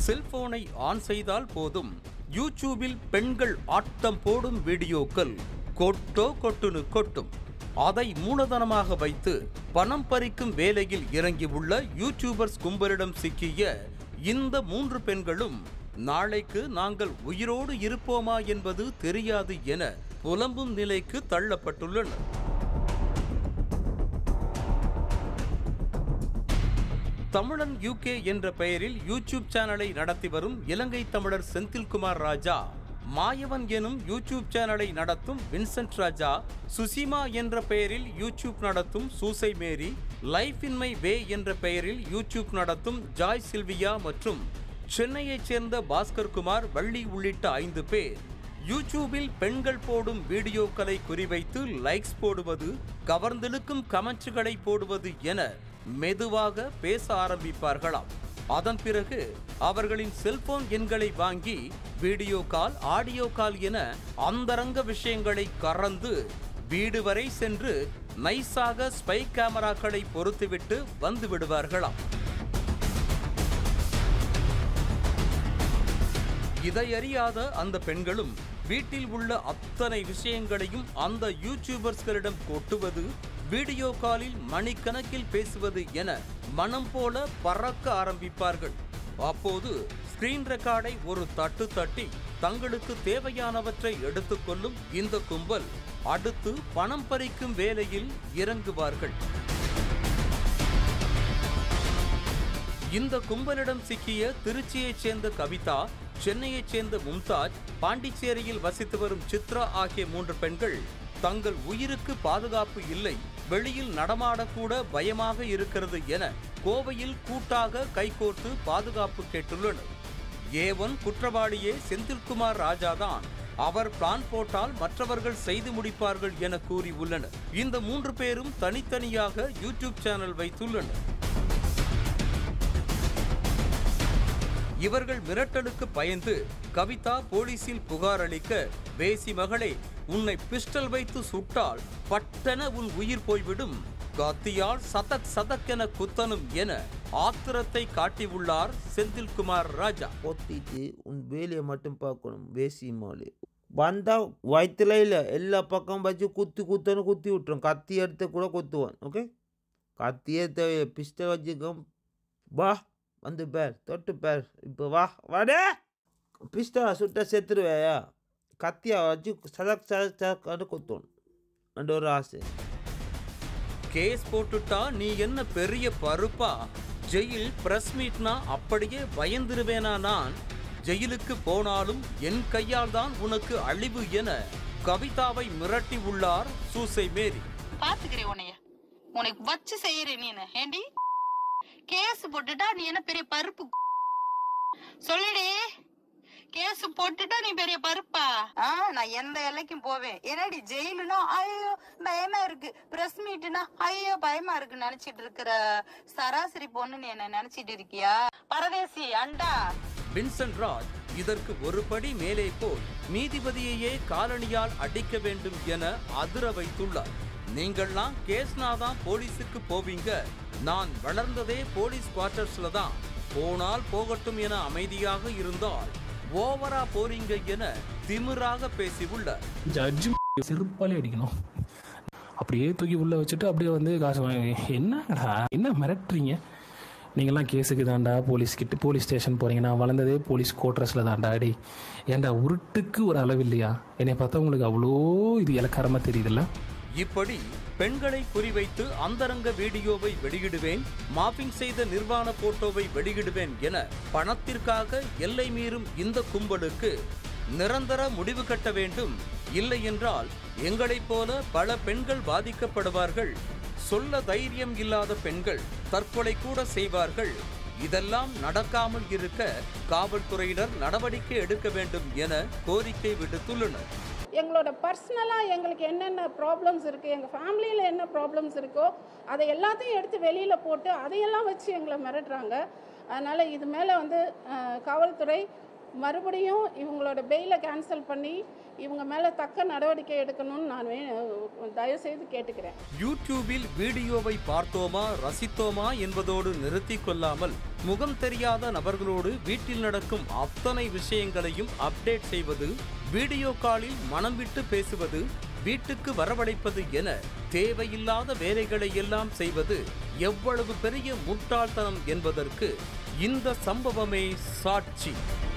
செல்போனை ஆன் செய்தால் போதும் யூடியூபில் பெண்கள் ஆட்டம் போடும் வீடியோக்கள் கொட்டோ கொட்டுன்னு கொட்டும் அதை மூலதனமாக வைத்து பணம் பறிக்கும் வேலையில் இறங்கியுள்ள யூடியூபர்ஸ் கும்பலிடம் சிக்கிய இந்த மூன்று பெண்களும் நாளைக்கு நாங்கள் உயிரோடு இருப்போமா என்பது தெரியாது என புலம்பும் நிலைக்கு தள்ளப்பட்டுள்ளனர் தமிழன் யூகே என்ற பெயரில் யூடியூப் சேனலை நடத்தி வரும் இலங்கை தமிழர் செந்தில்குமார் ராஜா மாயவன் எனும் யூடியூப் சேனலை நடத்தும் வின்சென்ட் ராஜா சுசிமா என்ற பெயரில் யூடியூப் நடத்தும் Soosai Mary life in my way என்ற பெயரில் யூடியூப் நடத்தும் ஜாய் சில்வியா மற்றும் சென்னையைச் சேர்ந்த பாஸ்கர் குமார் வள்ளி உள்ளிட்ட ஐந்து பேர் யூடியூபில் பெண்கள் போடும் வீடியோக்களை குறிவைத்து லைக்ஸ் போடுவது கவர்ந்திழுக்கும் கமெண்ட்களை போடுவது என மெதுவாக பேச ஆரம்பிப்பார்களாம் அதன் பிறகு அவர்களின் செல்போன் எண்களை வாங்கி வீடியோ கால் ஆடியோ கால் என அந்தரங்க விஷயங்களை கறந்து வீடு வரை சென்று நைஸாக ஸ்பை கேமராக்களை பொருத்திவிட்டு வந்து விடுவார்களாம் இதை அறியாத அந்த பெண்களும் வீட்டில் உள்ள அத்தனை விஷயங்களையும் அந்த யூடியூபர்ஸ்களிடம் கொட்டுவது வீடியோ காலில் மணிக்கணக்கில் பேசுவது என மனம் போல பறக்க ஆரம்பிப்பார்கள் அப்போது ஸ்கிரீன் ரெக்கார்டை ஒரு தட்டு தட்டி தங்களுக்கு தேவையானவற்றை எடுத்துக்கொள்ளும் இந்த கும்பல் அடுத்து பணம் பறிக்கும் வேலையில் இறங்குவார்கள் இந்த கும்பலிடம் சிக்கிய திருச்சியைச் சேர்ந்த கவிதா சென்னையைச் சேர்ந்த மும்தாஜ் பாண்டிச்சேரியில் வசித்து வரும் சித்ரா ஆகிய மூன்று பெண்கள் தங்கள் உயிருக்கு பாதுகாப்பு இல்லை வெளியில் நடமாடக்கூட பயமாக இருக்கிறது என கோவையில் கூட்டாக கைகோர்த்து பாதுகாப்பு கேட்டுள்ளனர் ஏவன் குற்றவாளியே செந்தில்குமார் ராஜாதான் அவர் பிளான் போட்டால் மற்றவர்கள் செய்து முடிப்பார்கள் என கூறியுள்ளனர் இந்த மூன்று பேரும் தனித்தனியாக யூடியூப் சேனல் வைத்துள்ளனர் இவர்கள் மிரட்டலுக்கு பயந்து கவிதா போலீசில் புகார் அளிக்க வேசி மகளே உன்னை பிஸ்டல் வைத்து சுட்டால் பட்டென உன் உயிர் போய்விடும் கத்தியால் சதக் சதக்கென குத்தனும் என ஆத்திரத்தை காட்டியுள்ளார் செந்தில்குமார் ராஜா பொத்திட்டு உன் வேலையை மட்டும் பார்க்கணும் வேசி மாலு வந்தா வயிற்றுல இல்லை எல்லா பக்கம் வச்சு குத்தி குத்தன்னு குத்தி விட்டுரும் கத்தி எடுத்து கூட குத்துவான் ஓகே கத்தி எடுத்த பிஸ்டல் வச்சுக்கோ வா வந்து பேர் தொட்டு பேர் இப்போ வா வாடே பிஸ்டலை சுட்ட செத்துருவேயா கத்தியா வச்சு சதக் சதக் சதக்கான்னு குத்தணும் அந்த ஒரு ஆசை கேஸ் போட்டுட்டா நீ என்ன பெரிய பருப்பா ஜெயில் பிரஸ் மீட்னா அப்படியே பயந்துருவேனா நான் ஜெயிலுக்கு போனாலும் என் கையால் தான் உனக்கு அழிவு என கவிதாவை மிரட்டி உள்ளார் சூசை மேரி பாத்துக்கிறேன் உன்னைய உனக்கு வச்சு செய்யறேன் நீ ஏண்டி கேஸ் போட்டுட்டா நீ என்ன பெரிய பருப்பு சொல்லுடி கேஸ் போட்டுட்டா நீ பெரிய பருப்பா ஆ நான் எந்த எல்லைக்கும் போவேன் என்னடி ஜெயிலுனா ஐயோ பயமா இருக்கு பிரஸ் மீட்னா ஐயோ பயமா இருக்கு நினைச்சிட்டு இருக்கிற சராசரி பொண்ணு நீ என்ன நினைச்சிட்டு இருக்கியா பரதேசி அண்டா வின்சென்ட் ராஜ் இதற்கு ஒரு படி மேலே போய் நீதிபதியையே காலணியால் அடிக்க வேண்டும் என அதிர வைத்துள்ளார் நீங்கள்லாம் கேஸ்னா தான் போலீஸுக்கு போவீங்க நான் வளர்ந்ததே போலீஸ் குவார்ட்டர்ஸ்ல தான் போனால் போகட்டும் என அமைதியாக இருந்தால் ஓவரா போறீங்க என திமிராக பேசியுள்ளார் ஜட்ஜு செருப்பாலே அடிக்கணும் அப்படியே தூக்கி உள்ளே வச்சுட்டு அப்படியே வந்து காசு வாங்கி என்னடா என்ன மிரட்டுறீங்க நீங்கள்லாம் கேஸுக்கு தாண்டா போலீஸ் கிட்ட போலீஸ் ஸ்டேஷன் போகிறீங்க நான் வளர்ந்ததே போலீஸ் கோட்ரஸில் தாண்டா டேய் ஏன்டா உருட்டுக்கு ஒரு அளவு இல்லையா என்னை பார்த்தா உங்களுக்கு அவ்வளோ இது இலக்காரமாக தெரியுதுல்ல இப்படி பெண்களை குறிவைத்து அந்தரங்க வீடியோவை வெளியிடுவேன் மாப்பிங் செய்த நிர்வாண போட்டோவை வெளியிடுவேன் என பணத்திற்காக எல்லை மீறும் இந்த கும்பலுக்கு நிரந்தர முடிவு கட்ட வேண்டும் இல்லை என்றால் எங்களைப் போல பல பெண்கள் பாதிக்கப்படுவார்கள் சொல்ல தைரியம் இல்லாத பெண்கள் தற்கொலை கூட செய்வார்கள் இதெல்லாம் நடக்காமல் இருக்க காவல்துறையினர் நடவடிக்கை எடுக்க வேண்டும் என கோரிக்கை விடுத்துள்ளனர் எங்களோட பர்சனலாக எங்களுக்கு என்னென்ன ப்ராப்ளம்ஸ் இருக்குது எங்கள் ஃபேமிலியில் என்ன ப்ராப்ளம்ஸ் இருக்கோ அதை எல்லாத்தையும் எடுத்து வெளியில் போட்டு அதையெல்லாம் வச்சு எங்களை மிரட்டுறாங்க அதனால் இது மேலே வந்து அஹ், காவல்துறை மறுபடியும் இவங்களோட பெயிலை கேன்சல் பண்ணி இவங்க மேலே தக்க நடவடிக்கை எடுக்கணும்னு நான் வே- தயவுசெய்து கேட்டுக்கிறேன் யூடியூபில் வீடியோவை பார்த்தோமா ரசித்தோமா என்பதோடு நிறுத்திக் கொள்ளாமல் முகம் தெரியாத நபர்களோடு வீட்டில் நடக்கும் அத்தனை விஷயங்களையும் அப்டேட் செய்வது வீடியோ காலில் மனம் விட்டு பேசுவது வீட்டுக்கு வரவழைப்பது என தேவையில்லாத வேலைகளை எல்லாம் செய்வது எவ்வளவு பெரிய முட்டாள்தனம் என்பதற்கு இந்த சம்பவமே சாட்சி